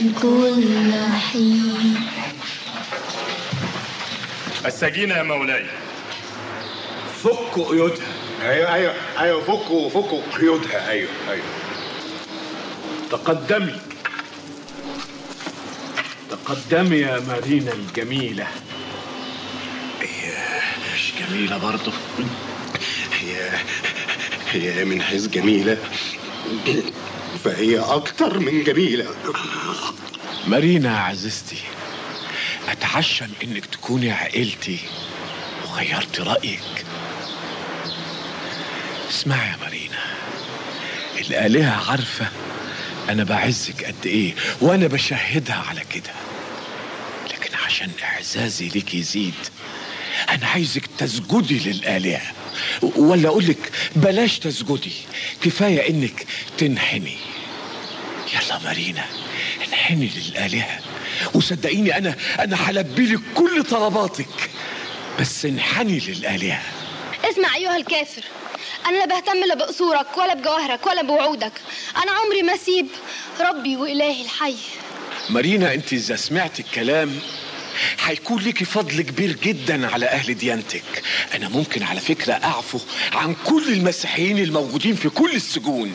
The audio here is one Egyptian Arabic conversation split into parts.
كل حين السكينة يا مولاي فكوا قيودها ايوه ايوه ايوه فكوا فكوا قيودها ايوه ايوه تقدمي تقدمي يا مارينا الجميلة مش جميلة برضه هي هي من حيث جميلة فهي أكتر من جميلة مارينا يا عزيزتي أتعشم إنك تكوني عائلتي وغيرت رأيك اسمعي يا مارينا الآلهة عارفة أنا بعزك قد إيه وأنا بشهدها على كده لكن عشان إعزازي ليك يزيد أنا عايزك تسجدي للآلهة ولا أقولك بلاش تسجدي كفاية إنك تنحني يلا مارينا انحني للآلهة وصدقيني أنا أنا هلبي لك كل طلباتك بس انحني للآلهة اسمع أيها الكافر أنا لا بهتم لا بقصورك ولا بجواهرك ولا بوعودك أنا عمري ما أسيب ربي وإلهي الحي مارينا أنت إذا سمعت الكلام هيكون لك فضل كبير جدا على أهل ديانتك أنا ممكن على فكرة أعفو عن كل المسيحيين الموجودين في كل السجون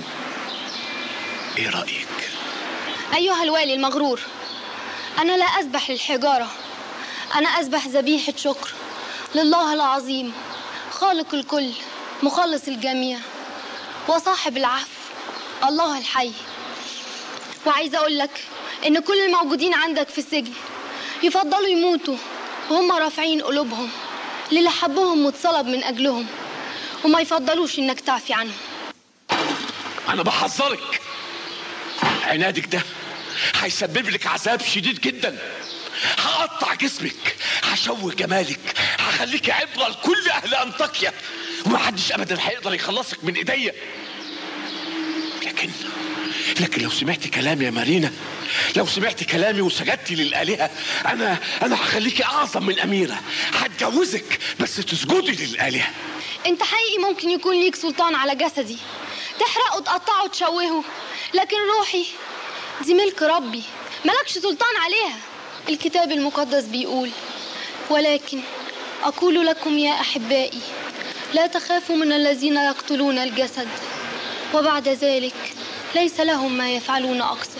إيه رأيك؟ أيها الوالي المغرور أنا لا أسبح للحجارة أنا أسبح ذبيحة شكر لله العظيم خالق الكل مخلص الجميع وصاحب العفو الله الحي وعايزة أقول لك إن كل الموجودين عندك في السجن يفضلوا يموتوا وهم رافعين قلوبهم للي حبهم واتصلب من أجلهم وما يفضلوش إنك تعفي عنهم أنا بحذرك عنادك ده هيسبب لك عذاب شديد جدا هقطع جسمك هشوه جمالك هخليك عبرة لكل أهل أنطاكيا ومحدش أبدا هيقدر يخلصك من إيديا لكن لكن لو سمعت كلامي يا مارينا لو سمعت كلامي وسجدتي للآلهة أنا أنا هخليكي أعظم من أميرة هتجوزك بس تسجدي للآلهة انت حقيقي ممكن يكون ليك سلطان على جسدي تحرقه تقطعه وتشوهه لكن روحي دي ملك ربي ملكش سلطان عليها الكتاب المقدس بيقول ولكن أقول لكم يا أحبائي لا تخافوا من الذين يقتلون الجسد وبعد ذلك ليس لهم ما يفعلون أقصى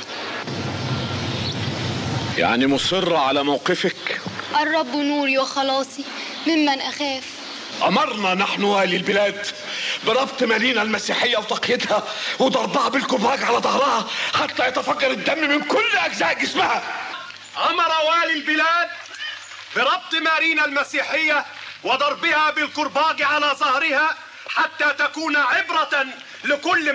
يعني مصرة على موقفك الرب نوري وخلاصي ممن أخاف أمرنا نحن والي البلاد بربط مدينة المسيحية وتقييدها وضربها بالكباج على ظهرها حتى يتفجر الدم من كل أجزاء جسمها أمر والي البلاد بربط مارينا المسيحية وضربها بالكرباج على ظهرها حتى تكون عبرة لكل